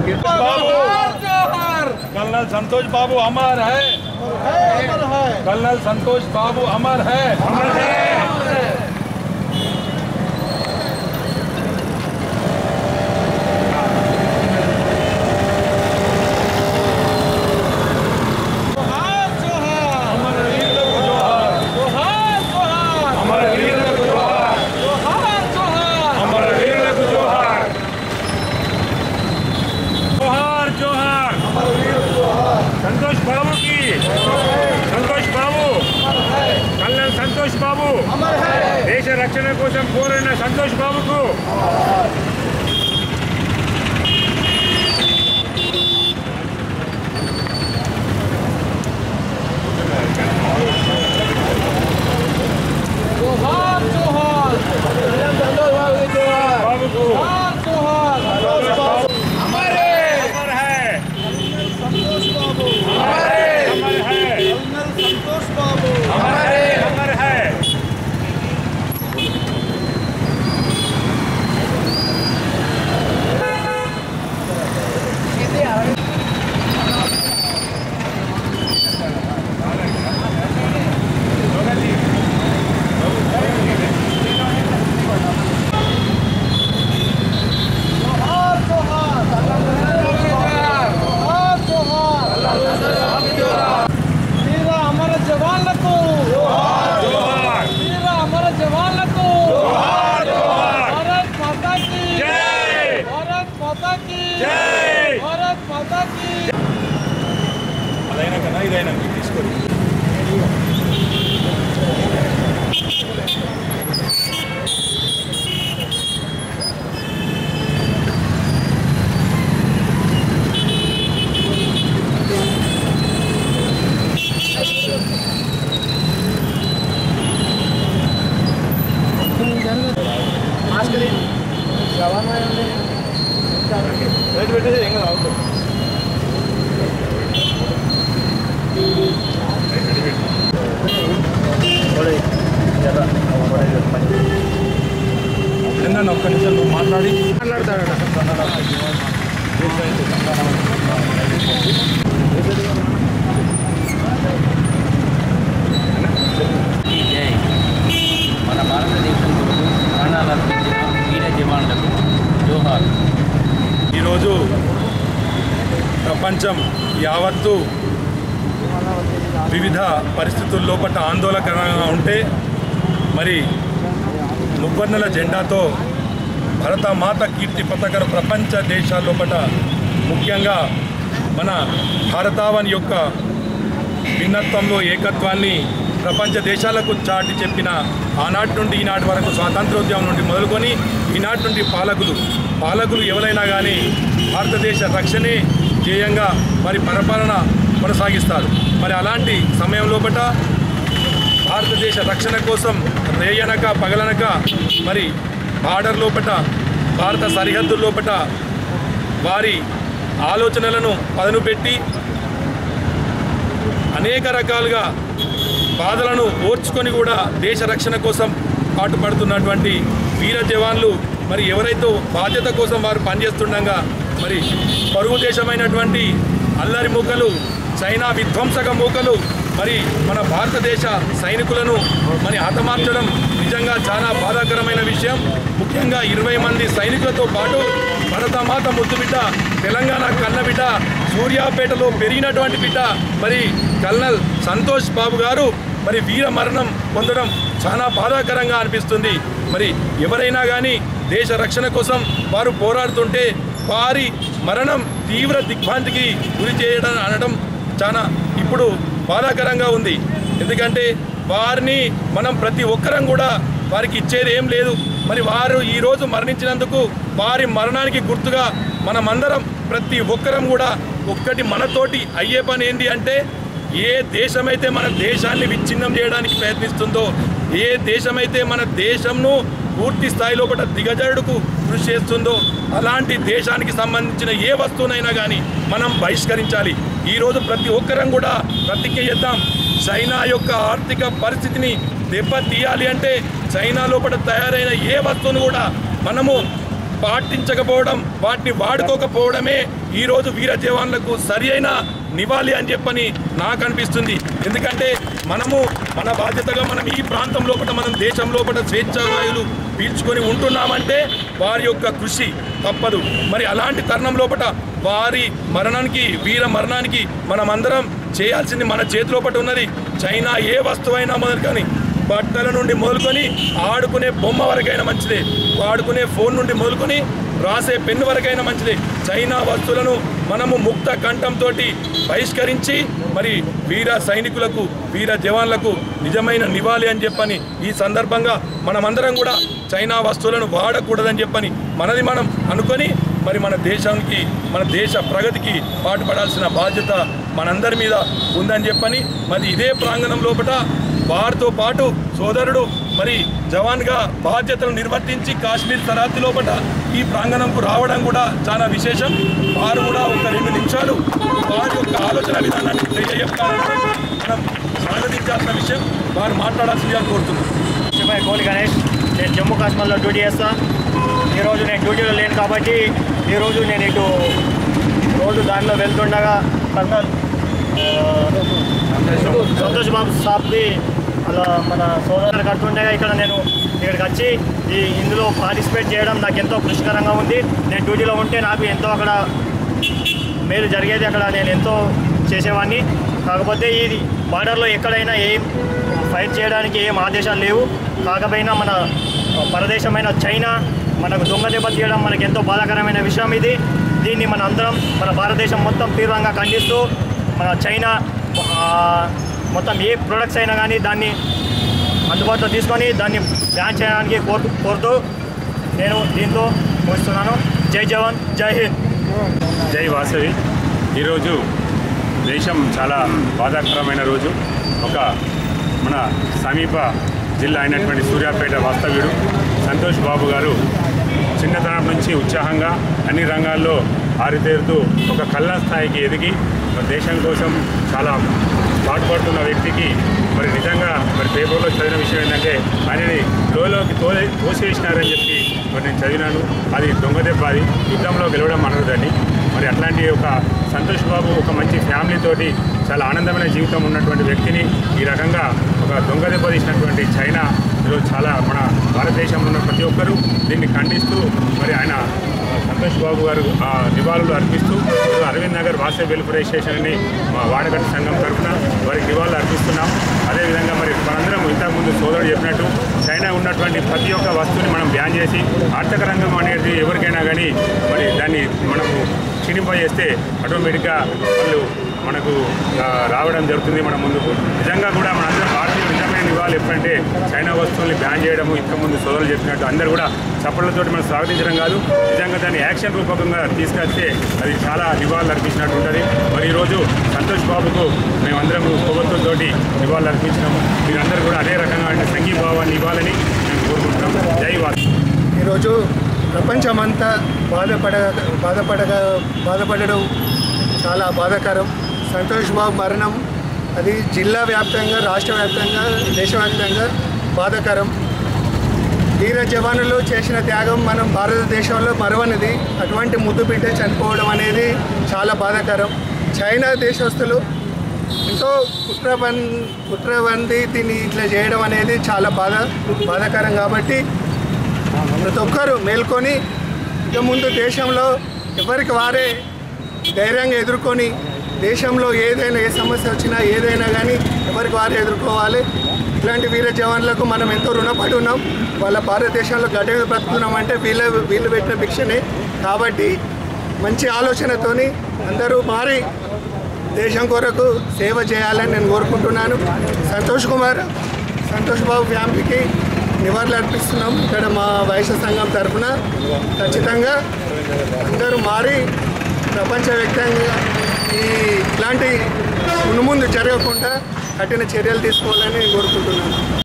बाबू colonel संतोष बाबू अमर है colonel संतोष बाबू अमर है अमर है अमर वीर को जोहार अमर वीर को जोहार अमर वीर को जोहार जोहार जोहार संतोष बाबू की సంతోష్ బాబు కల్నల్ సంతోష్ బాబు దేశ రక్షణ కోసం పోరాడిన సంతోష్ బాబుకు బాబుకు अमर है अमर है अमर है अमर है వీర అమర జవాన్లకు जोहार వీర అమర జవాన్లకు जोहार जोहार భారత్ మాతా కీ जय భారత్ మాతా కీ जय భారత్ మాతా కీ అదైనా కన్నా ఇదైనా తీసుకోండి ఏందన్న ఒక్క నిమిషం నువ్వు మాట్లాడి ఈ జై మన భారతదేశం కోసం ప్రాణాలు అర్పించిన వీర జవాన్లకు జోహార్ ఈరోజు ప్రపంచం యావత్తు వివిధ పరిస్థితుల్లో పట్ల ఆందోళనకరంగా ఉంటే మరి ముప్పన్నెల జెండాతో భరత మాత కీర్తి పతాకం ప్రపంచ దేశాల్లో పట్ల ముఖ్యంగా మన భారతావని యొక్క భిన్నత్వంలో ఏకత్వాన్ని ప్రపంచ దేశాలకు చాటి చెప్పిన ఆనాటి నుండి ఈనాటి వరకు స్వాతంత్రోద్యమం నుండి మొదలుకొని ఈనాటి నుండి పాలకులు పాలకులు ఎవరైనా కానీ భారతదేశ రక్షణే ధ్యేయంగా మరి పరిపాలన కొనసాగిస్తారు మరి అలాంటి సమయం లోపట భారతదేశ రక్షణ కోసం రేయనక పగలనక మరి బార్డర్ లోపట భారత సరిహద్దు లోపట వారి ఆలోచనలను పదను పెట్టి అనేక రకాలుగా బాధలను ఓర్చుకొని కూడా దేశ రక్షణ కోసం పాటుపడుతున్నటువంటి వీర జవాన్లు మరి ఎవరైతే బాధ్యత కోసం వారు పనిచేస్తుండగా మరి పరుగు దేశమైనటువంటి అల్లరి మూకలు చైనా విధ్వంసక మూకలు మరి మన భారతదేశ సైనికులను మరి హతమార్చడం నిజంగా చాలా బాధాకరమైన విషయం ముఖ్యంగా ఇరవై మంది సైనికులతో పాటు భరతమాత ముద్దు బిడ్డ తెలంగాణ కన్న బిడ్డ సూర్యాపేటలో పెరిగినటువంటి బిడ్డ మరి కల్నల్ సంతోష్ బాబు గారు మరి వీర మరణం పొందడం చాలా బాధాకరంగా అనిపిస్తుంది మరి ఎవరైనా కానీ దేశ రక్షణ కోసం వారు పోరాడుతుంటే వారి మరణం తీవ్ర దిగ్భ్రాంతికి గురి చేయడం అనడం చాలా ఇప్పుడు బాధాకరంగా ఉంది ఎందుకంటే వారిని మనం ప్రతి ఒక్కరం కూడా వారికి ఇచ్చేది ఏం లేదు మరి వారు ఈరోజు మరణించినందుకు వారి మరణానికి గుర్తుగా మనమందరం ప్రతి ఒక్కరం కూడా ఒక్కటి మనతోటి అయ్యే పని ఏంటి అంటే ఏ దేశమైతే మన దేశాన్ని విచ్ఛిన్నం చేయడానికి ప్రయత్నిస్తుందో ఏ దేశమైతే మన దేశంను పూర్తి స్థాయిలో కూడా దిగజారుడుకు కృషి చేస్తుందో అలాంటి దేశానికి సంబంధించిన ఏ వస్తువునైనా కానీ మనం బహిష్కరించాలి ఈరోజు ప్రతి ఒక్కరం కూడా ప్రతిజ్ఞ చేద్దాం చైనా యొక్క ఆర్థిక పరిస్థితిని దెబ్బతీయాలి అంటే చైనా లోపల తయారైన ఏ వస్తువును కూడా మనము పాటించకపోవడం వాటిని వాడుకోకపోవడమే ఈరోజు వీర జవాన్లకు సరి అయిన నివాళి అని చెప్పని నాకు అనిపిస్తుంది ఎందుకంటే మనము మన బాధ్యతగా మనం ఈ ప్రాంతం లోపల మనం దేశం లోపల స్వేచ్ఛావాయులు పీల్చుకొని ఉంటున్నామంటే వారి యొక్క కృషి తప్పదు మరి అలాంటి తరుణం లోపల వారి మరణానికి వీర మరణానికి మనమందరం చేయాల్సింది మన చేతిలోపట ఉన్నది చైనా ఏ వస్తువైనా మొదలు కానీ బట్టల నుండి మొదలుకొని ఆడుకునే బొమ్మ వరకైనా మంచిదే ఆడుకునే ఫోన్ నుండి మొదలుకొని రాసే పెన్ను వరకైనా మంచిదే చైనా వస్తువులను మనము ముక్త కంఠంతో బహిష్కరించి మరి వీర సైనికులకు వీర జవాన్లకు నిజమైన నివాళి అని చెప్పని ఈ సందర్భంగా మనమందరం కూడా చైనా వస్తువులను వాడకూడదని చెప్పని మనది మనం అనుకొని మరి మన దేశానికి మన దేశ ప్రగతికి పాటుపడాల్సిన బాధ్యత మనందరి మీద ఉందని చెప్పని మరి ఇదే ప్రాంగణం లోపల వారితో పాటు సోదరుడు మరి జవాన్గా బాధ్యతలు నిర్వర్తించి కాశ్మీర్ సరిహద్దు లోపల ఈ ప్రాంగణంకు రావడం కూడా చాలా విశేషం వారు కూడా ఒక రెండు నిమిషాలు వారి యొక్క ఆలోచన విధానాన్ని తెలియజెప్తారని మనం స్వాగతించాల్సిన విషయం వారు మాట్లాడాల్సిందిగా కోరుతున్నాం శివాయ్ కోలి గణేష్ నేను జమ్మూ కాశ్మీర్లో డ్యూటీ చేస్తా ఈరోజు నేను డ్యూటీలో లేను కాబట్టి ఈరోజు నేను ఇటు రోజు దారిలో వెళ్తుండగా కర్నల్ సంతోష్ బాబు సాబ్ది అలా మన సోదరులు కడుతుండగా ఇక్కడ నేను ఇక్కడికి వచ్చి ఈ ఇందులో పార్టిసిపేట్ చేయడం నాకు ఎంతో కృషికరంగా ఉంది నేను డ్యూటీలో ఉంటే నాకు ఎంతో అక్కడ మేలు జరిగేది అక్కడ నేను ఎంతో చేసేవాడిని కాకపోతే ఇది బార్డర్లో ఎక్కడైనా ఏం ఫైట్ చేయడానికి ఏం ఆదేశాలు లేవు కాకపోయినా మన పరదేశమైన చైనా మనకు దొంగ దెబ్బ తీయడం మనకు ఎంతో బాధాకరమైన విషయం ఇది దీన్ని మన అందరం మన భారతదేశం మొత్తం తీవ్రంగా ఖండిస్తూ మన చైనా ఆ, మొత్తం ఏ ప్రొడక్ట్స్ అయినా కానీ దాన్ని అందుబాటులో తీసుకొని దాన్ని బ్యాన్ చేయడానికి కోరు కోరుతూ నేను దీంతో ముగిస్తున్నాను జై జవాన్ జై హింద్ జై వాసవి ఈరోజు దేశం చాలా బాధాకరమైన రోజు ఒక మన సమీప జిల్లా అయినటువంటి సూర్యాపేట వాస్తవ్యుడు సంతోష్ బాబు గారు చిన్నతనం నుంచి ఉత్సాహంగా అన్ని రంగాల్లో ఆరితేరుతూ ఒక కళ్ళ స్థాయికి ఎదిగి మన దేశం కోసం చాలా పాటుపడుతున్న వ్యక్తికి మరి నిజంగా మరి పేపర్లో చదివిన విషయం ఏంటంటే ఆయనని లోలోకి తో తోసేసినారని చెప్పి మరి నేను చదివినాను అది దొంగ దెబ్బ అది యుద్ధంలో గెలవడం అనరుదని మరి అట్లాంటి ఒక సంతోష్ బాబు ఒక మంచి ఫ్యామిలీతోటి చాలా ఆనందమైన జీవితం ఉన్నటువంటి వ్యక్తిని ఈ రకంగా ఒక దొంగ దెబ్బ తీసినటువంటి చైనా ఈరోజు చాలా మన భారతదేశంలో ఉన్న ప్రతి ఒక్కరూ దీన్ని ఖండిస్తూ మరి ఆయన సంతోష్ బాబు గారు ఆ నివాళులు అర్పిస్తూ ఈరోజు అరవింద్ నగర్ వాసవి వెల్ఫేర్ అసోసియేషన్ని మా వాడగట్టు సంఘం తరఫున వారికి నివాళులు అర్పిస్తున్నాం అదేవిధంగా మరి మనందరం ఇంతకుముందు సోదరుడు చెప్పినట్టు చైనా ఉన్నటువంటి ప్రతి ఒక్క వస్తువుని మనం బ్యాన్ చేసి ఆర్థిక రంగం అనేది ఎవరికైనా కానీ మరి దాన్ని మనము క్షీణింపజేస్తే ఆటోమేటిక్గా వాళ్ళు మనకు ఆ, రావడం జరుగుతుంది మన ముందుకు నిజంగా కూడా మనందరం భారతీయ నిజమైన నివాళులు ఎప్పుడంటే చైనా వస్తువుల్ని బ్యాన్ చేయడము ఇంతకుముందు సోదరులు చెప్పినట్టు అందరూ కూడా చప్పట్లతోటి మనం స్వాగతించడం కాదు నిజంగా దాన్ని యాక్షన్ రూపకంగా తీసుకొస్తే అది చాలా నివాళులు అర్పించినట్టు ఉంటుంది మరి ఈరోజు సంతోష్ బాబుకు మేమందరం ప్రభుత్వంతోటి నివాళులు అర్పించినాము మీరందరూ కూడా అదే రకంగా అంటే సంఘీభావాన్ని ఇవ్వాలని మేము కోరుకుంటున్నాం జై వాసు ఈరోజు ప్రపంచమంతా బాధపడ బాధపడగ బాధపడడం చాలా బాధాకరం సంతోష్ బాబు మరణం అది జిల్లా వ్యాప్తంగా రాష్ట్ర వ్యాప్తంగా దేశవ్యాప్తంగా బాధాకరం వీర జవానులు చేసిన త్యాగం మనం భారతదేశంలో మరవనిది అటువంటి ముద్దు బిడ్డ చనిపోవడం అనేది చాలా బాధాకరం చైనా దేశస్తులు ఎంతో కుట్రబన్ కుట్రబంది దీన్ని ఇట్లా చేయడం అనేది చాలా బాధ బాధాకరం కాబట్టి ప్రతి ఒక్కరు మేల్కొని ఇక ముందు దేశంలో ఎవరికి వారే ధైర్యంగా ఎదుర్కొని దేశంలో ఏదైనా ఏ సమస్య వచ్చినా ఏదైనా కానీ ఎవరికి వారే ఎదుర్కోవాలి ఇట్లాంటి వీర జవాన్లకు మనం ఎంతో రుణపడి ఉన్నాం వాళ్ళ భారతదేశంలో గడ్డ మీద బ్రతుకుతున్నాం అంటే వీళ్ళ వీళ్ళు పెట్టిన భిక్షనే కాబట్టి మంచి ఆలోచనతోని అందరూ మారి దేశం కొరకు సేవ చేయాలని నేను కోరుకుంటున్నాను సంతోష్ కుమార్ సంతోష్ బాబు ఫ్యామిలీకి నివాళులు అర్పిస్తున్నాం ఇక్కడ మా వైశ్య సంఘం తరఫున ఖచ్చితంగా అందరూ మారి ప్రపంచవ్యాప్తంగా ఈ ఇలాంటి మునుముందు జరగకుండా కఠిన చర్యలు తీసుకోవాలని కోరుకుంటున్నాను